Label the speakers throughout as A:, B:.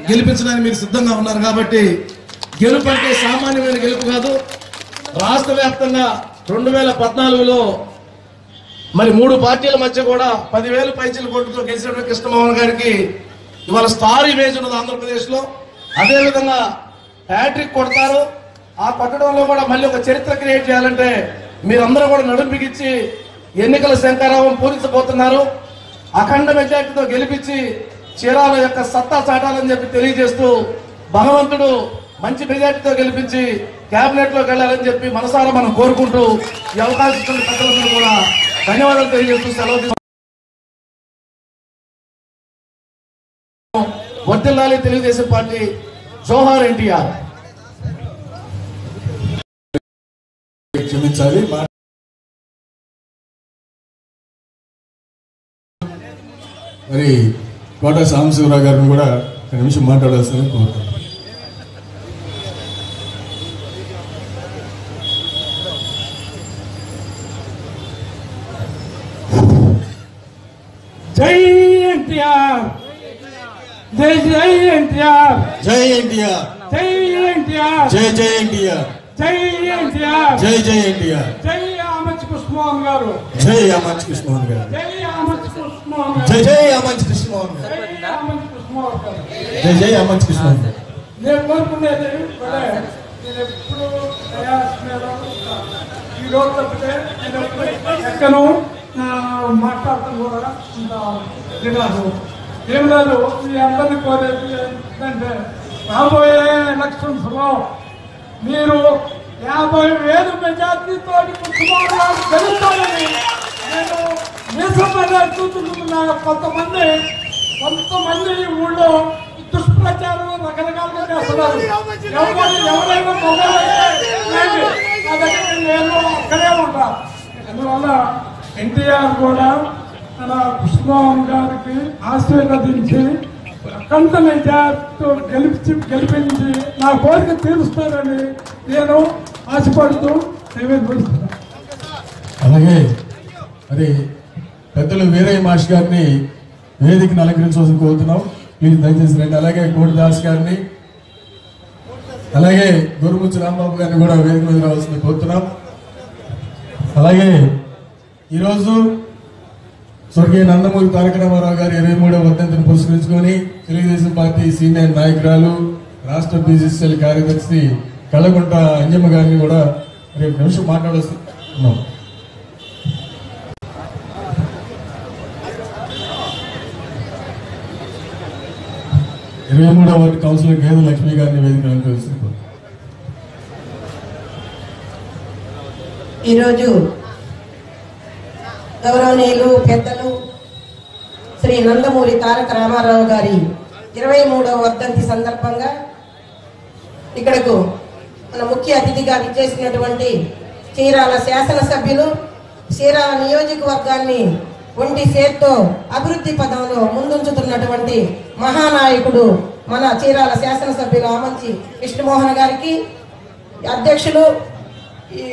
A: గెలిపించడానికి మీరు సిద్ధంగా ఉన్నారు కాబట్టి గెలుపు అంటే సామాన్యమైన గెలుపు కాదు రాష్ట్ర వ్యాప్తంగా రెండు వేల పద్నాలుగులో మరి మూడు పార్టీల మధ్య కూడా పదివేల పైచీల కోట్లతో గెలిచినటువంటి కృష్ణమోహన్ గారికి ఇవాళ స్టార్ ఇమేజ్ ఉన్నది ఆంధ్రప్రదేశ్ లో అదే విధంగా హ్యాట్రిక్ కొడతారు ఆ కొట్టడంలో కూడా మళ్ళీ ఒక చరిత్ర క్రియేట్ చేయాలంటే మీరందరూ కూడా నడుం బిగించి ఎన్నికల శంకారావం పూరించబోతున్నారు అఖండ మెజార్టీతో గెలిపించి చీరాల యొక్క సత్తా చాటాలని చెప్పి తెలియజేస్తూ భగవంతుడు మంచి మెజార్టీతో గెలిపించి కేబినెట్ లోకి వెళ్ళాలని చెప్పి మనసారా మనం కోరుకుంటూ ఈ అవకాశం ఇచ్చిన పెద్దలందరూ కూడా ధన్యవాదాలు తెలియజేస్తూ సెలవు తీసుకుంటున్నాను. వర్ధిల్లాలి తెలుగుదేశం పార్టీ జోహార్ ఎన్టీఆర్
B: క్షమించాలి మా- మరి కోట సాంబశివరావు గారిని కూడా ఒక నిమిషం మాట్లాడాల్సిందని కోరుతున్నాను
C: జై ఎన్టీఆర్ జై జై ఎన్టీఆర్
B: జై ఎన్టీఆర్
C: జై ఎన్టీఆర్
B: జై జై ఎన్టీఆర్
C: జై ఎన్టీఆర్
B: జై జై ఎన్టీఆర్
C: జై ఆమంచి పుష్పమోహన్ గారు
B: జై అమంచి కృష్ణమోహన్ గారు
C: జై ఆమంచి పుష్పమోహన్
B: జై
C: గారు
B: జై అమంచి కృష్ణమోహన్ గారు
C: జై ఆమంచి పుష్పమోహన్ గారు
B: జై జై అమంచి కృష్ణమోహన్ గారు
C: నేను కోరుకునేది ఒకటే, నేను ఎప్పుడు ప్రయాస మీద ఈ రోజు తప్పితే నేను ఎప్పుడు ఎక్కను నా మాట్లాడటం కూడా అంత ఇది కాదు ఏం లేదు మీ అందరినీ కోరేది ఏంటంటే రాబోయే ఎలక్షన్స్ లో మీరు యాభై వేలు మెజార్టీతో కుటుంబాలు గెలుస్తారని నేను నిజంగా చూస్తున్నా కొంతమంది కొంతమంది ఈ ఊళ్ళో దుష్ప్రచారం రకరకాలుగా చేస్తున్నారు ఎవరు ఎవరైనా మొదలైతే రండి. నా దగ్గర నేను అక్కడే ఉంటా అందువల్ల ఎన్టీఆర్ కూడా మన పుష్పమోహన్ గారికి ఆశీర్వదించి అఖండ మెజార్టీతో గెలిపించి గెలిపించి నా కోరిక తీరుస్తారని నేను ఆశపడుతూ నివేదిస్తున్నాను
B: అలాగే మరి పెద్దలు వీరయ్య మాష్ గారిని వేదికను అలంకరించవలసి కోరుతున్నాం ప్లీజ్ దయచేసి రండి అలాగే కోటి దాస్ గారిని అలాగే గురుముచ్చు రాంబాబు గారిని కూడా వేదిక మీద రావాల్సింది కోరుతున్నాం అలాగే ఈరోజు స్వర్గీయ నందమూరి తారక రామారావు గారి ఇరవై మూడవ వర్ధంతిని పురస్కరించుకొని తెలుగుదేశం పార్టీ సీనియర్ నాయకురాలు రాష్ట్ర బీసీసీఎల్ కార్యదర్శి కళ్ళగుంట అంజమ్మ గారిని కూడా రేపు నిమిషం మాట్లాడుతున్నాం ఇరవై మూడవ వార్డు కౌన్సిలర్ గేదె లక్ష్మి గారిని వేదిక అలంకరిస్తుంది
D: ఈరోజు గౌరవనీయులు పెద్దలు శ్రీ నందమూరి తారక రామారావు గారి ఇరవై మూడవ వర్ధంతి సందర్భంగా ఇక్కడకు మన ముఖ్య అతిథిగా విచ్చేసినటువంటి చీరాల శాసనసభ్యులు చీరాల నియోజకవర్గాన్ని ఒంటి చేత్తో అభివృద్ధి పదంలో ముందుంచుతున్నటువంటి మహానాయకుడు మన చీరాల శాసనసభ్యులు ఆమంచి కృష్ణమోహన్ గారికి అధ్యక్షులు ఈ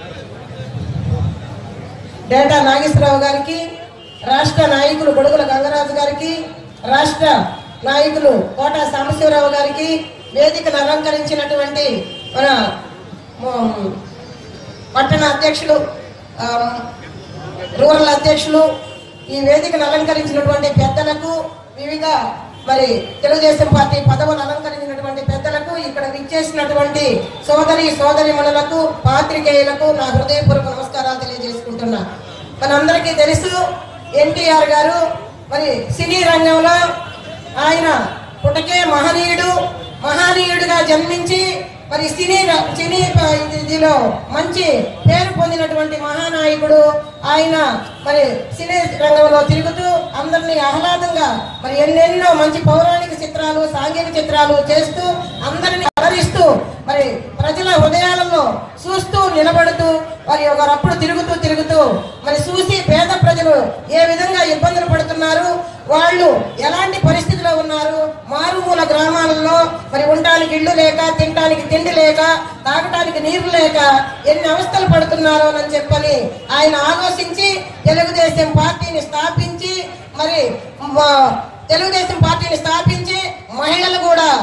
D: డేటా నాగేశ్వరరావు గారికి రాష్ట్ర నాయకులు గొడుగుల గంగరాజు గారికి రాష్ట్ర నాయకులు కోట సాంబశివరావు గారికి వేదికను అలంకరించినటువంటి మన మ- పట్టణ అధ్యక్షులు ఆ, రూరల్ అధ్యక్షులు ఈ వేదికను అలంకరించినటువంటి పెద్దలకు వివిధ మరి తెలుగుదేశం పార్టీ పదవులు అలంకరించినటువంటి పెద్దలకు ఇక్కడ విచ్చేసినటువంటి సోదరి సోదరి మనులకు పాత్రికేయులకు నా హృదయపూర్వక నమస్కారాలు తెలియజేసుకుంటున్నా మనందరికీ తెలుసు ఎన్టీఆర్ గారు మరి సినీ రంగంలో ఆయన పుటకే మహనీయుడు మహనీయుడిగా జన్మించి మరి సినీ ర- సినీ ప- ఇదిలో మంచి పేరు పొందినటువంటి మహానాయకుడు ఆయన మరి సినీ రంగంలో తిరుగుతూ అందరినీ ఆహ్లాదంగా మరి ఎన్నెన్నో మంచి పౌరాణిక చిత్రాలు సాంఘిక చిత్రాలు చేస్తూ అందరినీ అలరిస్తూ మరి ప్రజల హృదయాలలో చూస్తూ నిలబడుతూ మరి ఒకరప్పుడు తిరుగుతూ తిరుగుతూ మరి చూసి పేద ప్రజలు ఏ విధంగా ఇబ్బందులు పడుతున్నారు వాళ్ళు ఎలాంటి పరిస్థితిలో ఉన్నారు మారుమూల గ్రామాలలో మరి ఉండటానికి ఇల్లు లేక తినడానికి తిండి లేక తాగటానికి నీరు లేక ఎన్ని అవస్థలు పడుతున్నారో అని చెప్పని ఆయన ఆలోచించి తెలుగుదేశం పార్టీని స్థాపించి మరి మా తెలుగుదేశం పార్టీని స్థాపించి మహిళలు కూడా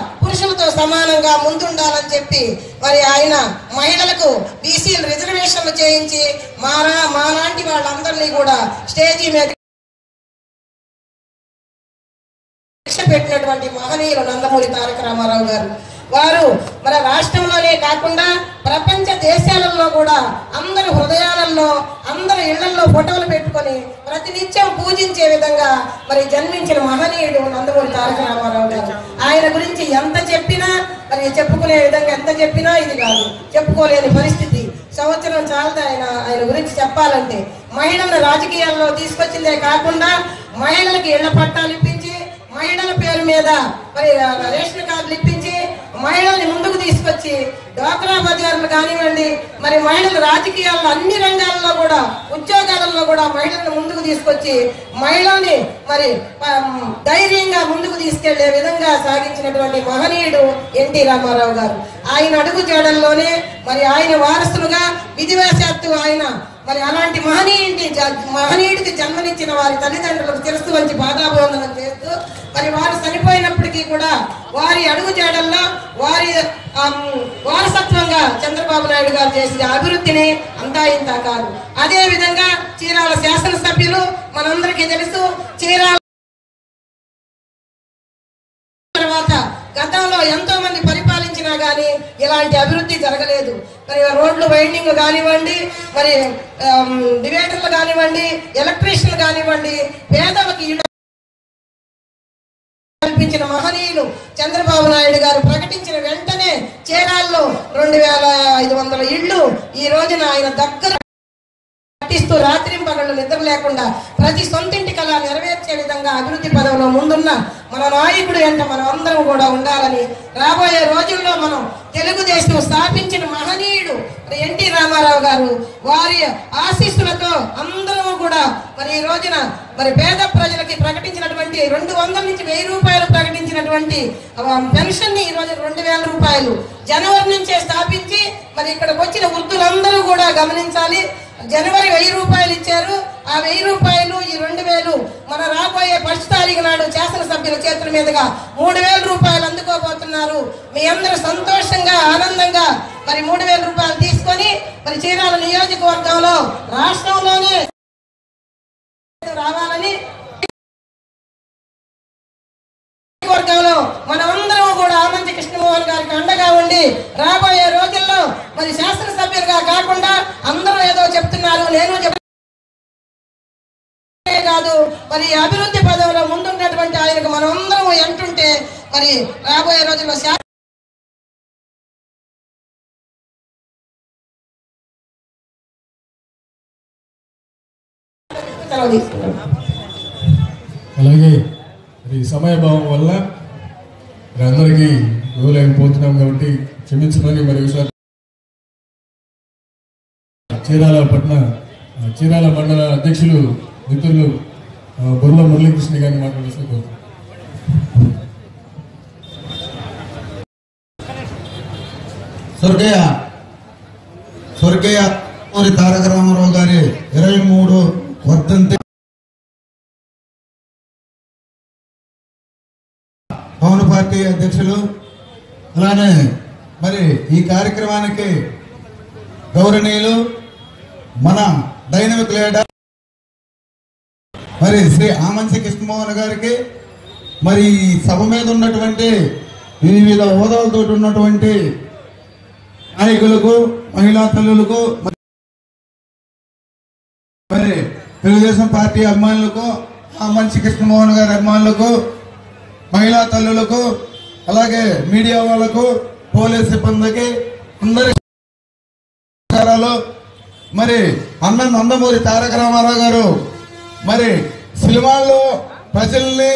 D: సమానంగా ముందుండాలని చెప్పి మరి ఆయన మహిళలకు బీసీలు రిజర్వేషన్లు చేయించి మారా మాలాంటి వాళ్ళందరినీ కూడా స్టేజీ మీద శిక్ష పెట్టినటువంటి మహనీయులు నందమూరి తారక రామారావు గారు వారు మన రాష్ట్రంలోనే కాకుండా ప్రపంచ దేశాలలో కూడా అందరి హృదయాలలో అందరి ఇళ్లలో ఫోటోలు పెట్టుకొని ప్రతినిత్యం పూజించే విధంగా మరి జన్మించిన మహనీయుడు నందమూరి తారక రామారావు గారు ఆయన గురించి ఎంత చెప్పినా మరి చెప్పుకునే విధంగా ఎంత చెప్పినా ఇది కాదు చెప్పుకోలేని పరిస్థితి సంవత్సరం చాలదు ఆయన ఆయన గురించి చెప్పాలంటే మహిళలను రాజకీయాల్లో తీసుకొచ్చిందే కాకుండా మహిళలకు ఇళ్ల పట్టాలు ఇప్పించి మహిళల పేరు మీద మరి రేషన్ కార్డులు ఇప్పించి మహిళల్ని ముందుకు తీసుకొచ్చి డ్వాక్రా బజార్లు కానివ్వండి మరి మహిళలు రాజకీయాల్లో అన్ని రంగాల్లో కూడా ఉద్యోగాలలో కూడా మహిళలను ముందుకు తీసుకొచ్చి మహిళల్ని మరి ఆమ్, ధైర్యంగా ముందుకు తీసుకెళ్లే విధంగా సాగించినటువంటి మహనీయుడు ఎన్టీ రామారావు గారు ఆయన అడుగు జాడల్లోనే మరి ఆయన వారసులుగా విధివశాత్తు ఆయన మరి అలాంటి మహనీయుడి జ- మహనీయుడికి జన్మనిచ్చిన వారి తల్లిదండ్రులకు తెలుసు వంచి పాదాభివందనం చేస్తూ మరి వారు చనిపోయినప్పటికీ కూడా వారి అడుగు జాడల్లో వారి ఆమ్, వారసత్వంగా చంద్రబాబు నాయుడు గారు చేసిన అభివృద్ధిని అంతా ఇంత కాదు అదే విధంగా చీరాల శాసనసభ్యులు మనందరికీ తెలుసు చీరాల తర్వాత గతంలో ఎంతో మంది పరిపాలించినా గానీ ఇలాంటి అభివృద్ధి జరగలేదు మరి రోడ్లు వైండింగ్ కానివ్వండి మరి ఆమ్, డివైడర్లు కానివ్వండి ఎలక్ట్రీషియన్లు కానివ్వండి పేదలకు ఇళ్ళు కల్పించిన మహనీయులు చంద్రబాబు నాయుడు గారు ప్రకటించిన వెంటనే చీరాల్లో రెండు వేల ఐదు వందల ఇళ్ళు ఈ రోజున ఆయన దగ్గర పట్టిస్తూ రాత్రింపగళ్ళు నిద్ర లేకుండా ప్రతి సొంతింటి కళ నెరవేర్చే విధంగా అభివృద్ధి పదవిలో ముందున్న మన నాయకుడు ఎంట మనం అందరం కూడా ఉండాలని రాబోయే రోజుల్లో మనం తెలుగుదేశం స్థాపించిన మహనీయుడు మరి ఎన్టీ రామారావు గారు వారి ఆశీస్సులతో అందరము కూడా మరి ఈ రోజున మరి పేద ప్రజలకి ప్రకటించినటువంటి రెండు వందల నుంచి వెయ్యి రూపాయలు ప్రకటించినటువంటి ఆ, పెన్షన్ ని ఈ రోజు రెండు వేల రూపాయలు జనవరి నుంచే స్థాపించి మరి ఇక్కడికి వచ్చిన వృద్ధులందరూ కూడా గమనించాలి జనవరి వెయ్యి రూపాయలు ఇచ్చారు ఆ వెయ్యి రూపాయలు ఈ రెండు వేలు మన రాబోయే ఫస్ట్ తారీఖు నాడు శాసనసభ్యుల చేతుల మీదుగా మూడు వేల రూపాయలు అందుకోబోతున్నారు మీ అందరూ సంతోషంగా ఆనందంగా మరి మూడు వేల రూపాయలు తీసుకొని మరి చీరాల నియోజకవర్గంలో రాష్ట్రంలోనే రావాలని వర్గంలో మనమందరం కూడా ఆమంచి కృష్ణమోహన్ గారికి అండగా ఉండి రాబోయే రోజుల్లో మరి శాసనసభ్యులుగా కాకుండా అందరూ ఏదో చెప్తున్నారు నేను చెప్ కాదు మరి ఈ అభివృద్ధి పదవిలో ముందున్నటువంటి ఆయనకు మనం అందరం ఎంటుంటే మరి రాబోయే రోజుల్లో శా- సెలవు తీసుకున్నాను.
B: అలాగే మరి సమయభావం వల్ల మరి అందరికీ ఇవ్వలేకపోతున్నాం కాబట్టి క్షమించమని మరి ఒకసారి చీరాల పట్న ఆ, చీరాల మండల అధ్యక్షులు మిత్రులు ఆ, బుర్ల మురళీకృష్ణ గారిని మాట్లాడాల్సిన కోరుతున్నాను
E: స్వర్గీయ స్వర్గీయ నందమూరి తారక రామారావు గారి ఇరవై మూడు వర్ధంతి పవన్ పార్టీ అధ్యక్షులు అలానే మరి ఈ కార్యక్రమానికి గౌరవనీయులు మన డైనమిక్ లీడర్ మరి శ్రీ ఆమంచి కృష్ణమోహన్ గారికి మరి ఈ సభ మీద ఉన్నటువంటి వివిధ హోదాలతో ఉన్నటువంటి నాయకులకు మహిళా తల్లులకు మరి తెలుగుదేశం పార్టీ అభిమానులకు ఆమంచి కృష్ణమోహన్ గారి అభిమానులకు మహిళా తల్లులకు అలాగే మీడియా వాళ్ళకు పోలీస్ సిబ్బందికి అందరి నమస్కారాలు మరి అన్న నందమూరి తారక రామారావు గారు మరి సినిమాల్లో ప్రజల్ని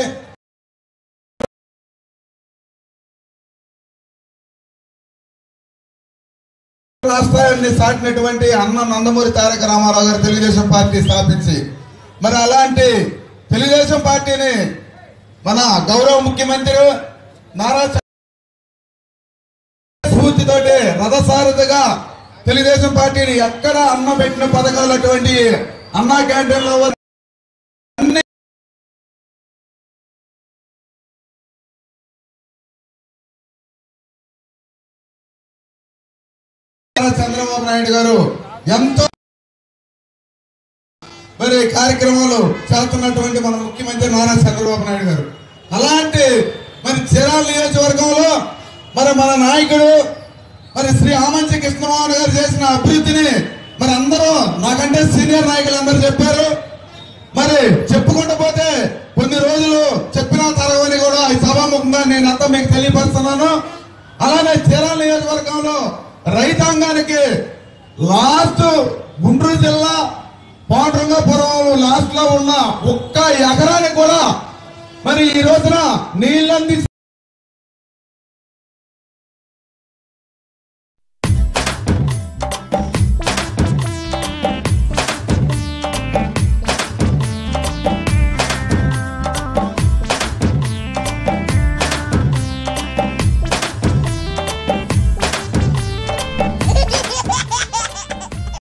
E: రాష్ట్రాన్ని సాటినటువంటి అన్న నందమూరి తారక రామారావు గారు తెలుగుదేశం పార్టీ స్థాపించి మరి అలాంటి తెలుగుదేశం పార్టీని మన గౌరవ ముఖ్యమంత్రి నారా చ- స్ఫూర్తితోటి రథసారథిగా తెలుగుదేశం పార్టీని ఎక్కడ అన్న పెట్టిన పథకాలు అటువంటి అన్నా క్యాంటీన్లో నారా చంద్రబాబు నాయుడు గారు ఎంతో మరి కార్యక్రమాలు చేస్తున్నటువంటి మన ముఖ్యమంత్రి నారా చంద్రబాబు నాయుడు గారు అలాంటి మరి చీరాల నియోజకవర్గంలో మరి మన నాయకుడు మరి శ్రీ ఆమంచి కృష్ణమోహన్ గారు చేసిన అభివృద్ధిని మరి అందరూ నాకంటే సీనియర్ నాయకులు అందరూ చెప్పారు మరి చెప్పుకుంటూ పోతే కొన్ని రోజులు చెప్పినా తరగని కూడా ఈ సభాముఖంగా నేను అంతా మీకు తెలియపరుస్తున్నాను అలానే చీరాల నియోజకవర్గంలో రైతాంగానికి లాస్ట్ గుంటూరు జిల్లా పాండురంగపురం లాస్ట్ లో ఉన్న ఒక్క ఎకరానికి కూడా మరి ఈ రోజున నీళ్ళంది